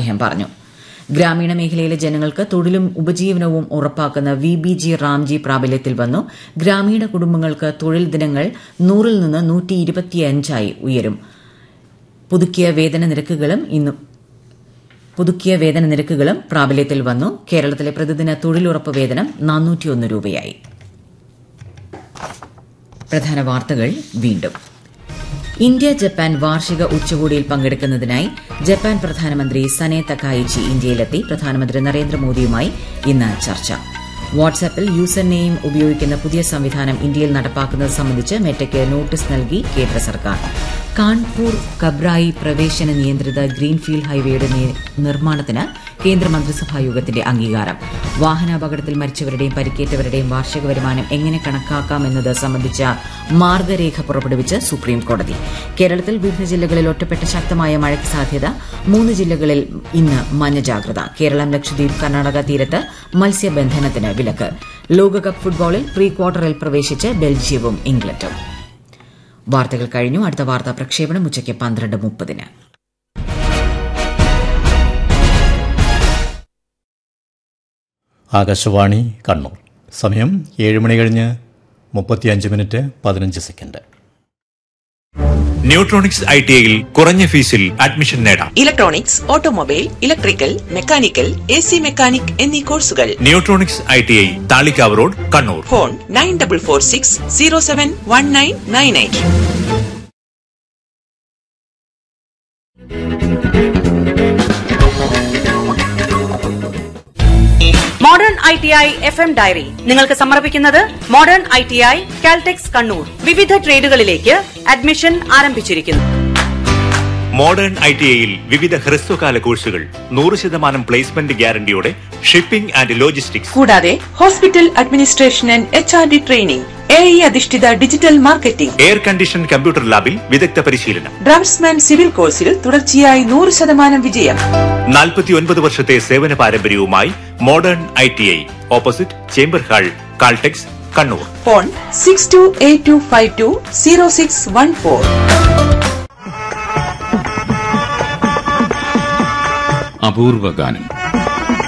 അദ്ദേഹം പറഞ്ഞു ഗ്രാമീണ മേഖലയിലെ ജനങ്ങൾക്ക് തൊഴിലും ഉപജീവനവും ഉറപ്പാക്കുന്ന വി ബി ജി റാംജി പ്രാബല്യത്തിൽ വന്നു ഗ്രാമീണ കുടുംബങ്ങൾക്ക് തൊഴിൽ ദിനങ്ങൾ നൂറിൽ നിന്ന് നൂറ്റി ഇരുപത്തിയഞ്ചായി ഉയരും പുതുക്കിയ വേതന നിരക്കുകളും ഇന്നും പുതുക്കിയ വേതന നിരക്കുകളും പ്രാബല്യത്തിൽ വന്നു കേരളത്തിലെ പ്രതിദിന തൊഴിലുറപ്പ് വേതനം നാനൂറ്റിയൊന്ന് രൂപയായി പ്രധാന വാർത്തകൾ വീണ്ടും ഇന്ത്യ ജപ്പാൻ വാർഷിക ഉച്ചകോടിയിൽ പങ്കെടുക്കുന്നതിനായി ജപ്പാൻ പ്രധാനമന്ത്രി സനെ തക്കായിച്ചി ഇന്ത്യയിലെത്തി പ്രധാനമന്ത്രി നരേന്ദ്രമോദിയുമായി ഇന്ന് ചർച്ച വാട്സാപ്പിൽ യൂസർ നെയിം ഉപയോഗിക്കുന്ന പുതിയ സംവിധാനം ഇന്ത്യയിൽ നടപ്പാക്കുന്നത് സംബന്ധിച്ച് മെറ്റയ്ക്ക് നോട്ടീസ് നൽകി കേന്ദ്ര സർക്കാർ കാൺപൂർ കബ്രായി പ്രവേശന നിയന്ത്രിത ഗ്രീൻഫീൽഡ് ഹൈവേയുടെ നിർമ്മാണത്തിന് കേന്ദ്ര മന്ത്രിസഭാ യോഗത്തിന്റെ അംഗീകാരം വാഹനാപകടത്തിൽ മരിച്ചവരുടെയും പരിക്കേറ്റവരുടെയും വാർഷിക വരുമാനം എങ്ങനെ കണക്കാക്കാമെന്നത് സംബന്ധിച്ച മാർഗരേഖ പുറപ്പെടുവിച്ച് സുപ്രീം കോടതി കേരളത്തിൽ വിവിധ ജില്ലകളിൽ ഒറ്റപ്പെട്ട ശക്തമായ മഴയ്ക്ക് സാധ്യത മൂന്ന് ജില്ലകളിൽ ഇന്ന് മഞ്ഞ ജാഗ്രത കേരളം ലക്ഷദ്വീപ് കർണാടക തീരത്ത് മത്സ്യബന്ധനത്തിന് വിലക്ക് ലോകകപ്പ് ഫുട്ബോളിൽ പ്രീ ക്വാർട്ടറിൽ പ്രവേശിച്ച് ബെൽജിയവും ഇംഗ്ലണ്ടും വാർത്തകൾ കഴിഞ്ഞു അടുത്ത വാർത്താ പ്രക്ഷേപണം ഉച്ചയ്ക്ക് പന്ത്രണ്ട് മുപ്പതിന് ആകാശവാണി കണ്ണൂർ സമയം ഏഴ് മണി കഴിഞ്ഞ് മുപ്പത്തിയഞ്ച് മിനിറ്റ് പതിനഞ്ച് സെക്കൻഡ് ന്യൂട്രോണിക്സ് ഐ ടി ഐയിൽ കുറഞ്ഞ ഫീസിൽ അഡ്മിഷൻ നേടാം electronics automobile electrical mechanical A C mechanic എന്നീ കോഴ്സുകൾ Neutronics I T I Thalikkavu road Kannur phone nine double four six zero seven one nine nine eight modern I T I F M diary നിങ്ങൾക്ക് സമർപ്പിക്കുന്നത് modern I T I Caltex Kannur വിവിധ ട്രേഡുകളിലേക്ക് admission ആരംഭിച്ചിരിക്കുന്നു modern I T ഐയിൽ വിവിധ ഹ്രസ്വകാല കോഴ്സുകൾ നൂറ് ശതമാനം പ്ലേസ്മെന്റ് ഗ്യാരണ്ടിയോടെ ഷിപ്പിംഗ് ആൻഡ് ലോജിസ്റ്റിക്സ് കൂടാതെ hospital administration and H R D training A I അധിഷ്ഠിത digital marketing air condition computer ലാബിൽ വിദഗ്ധ പരിശീലനം ഡ്രാഫ്റ്റ്സ്മാൻ സിവിൽ കോഴ്സിൽ തുടർച്ചയായി നൂറ് ശതമാനം വിജയം നാൽപ്പത്തിയൊൻപത് വർഷത്തെ സേവന പാരമ്പര്യവുമായി modern I T I opposite chamber hall Caltex Kannur phone six two eight two five two zero six one four അപൂർവ ഗാനം